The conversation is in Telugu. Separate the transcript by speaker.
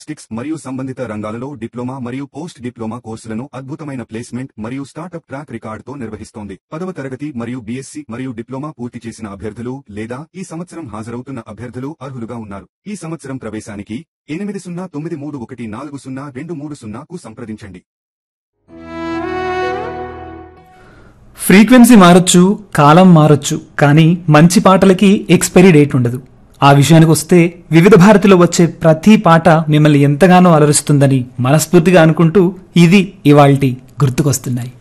Speaker 1: స్టిక్స్ మరియు సంబంధిత రంగాలలో డిప్లొమా మరియు పోస్ట్ డిప్లొమా కోర్సులను అద్భుతమైన ప్లేస్మెంట్ మరియు స్టార్టప్ ట్రాక్ రికార్డుతో నిర్వహిస్తోంది పదవ తరగతి మరియు బీఎస్సీ మరియు డిప్లొమా పూర్తి చేసిన అభ్యర్థులు లేదా ఈ సంవత్సరం హాజరవుతున్న అభ్యర్థులు అర్హులుగా ఉన్నారు ఈ సంవత్సరం ప్రవేశానికి ఎనిమిది సున్నా తొమ్మిది మూడు ఒకటి నాలుగు సున్నా రెండు మూడు సున్నాకు సంప్రదించండి
Speaker 2: ఫ్రీక్వెన్సీ మారొచ్చు కాలం మారొచ్చు కానీ మంచి పాటలకి ఎక్స్పైరీ డేట్ ఉండదు ఆ విషయానికి వస్తే వివిధ భారతిలో వచ్చే ప్రతి పాట మిమ్మల్ని ఎంతగానో అలరిస్తుందని మనస్ఫూర్తిగా అనుకుంటూ ఇది ఇవాల్టి గుర్తుకొస్తున్నాయి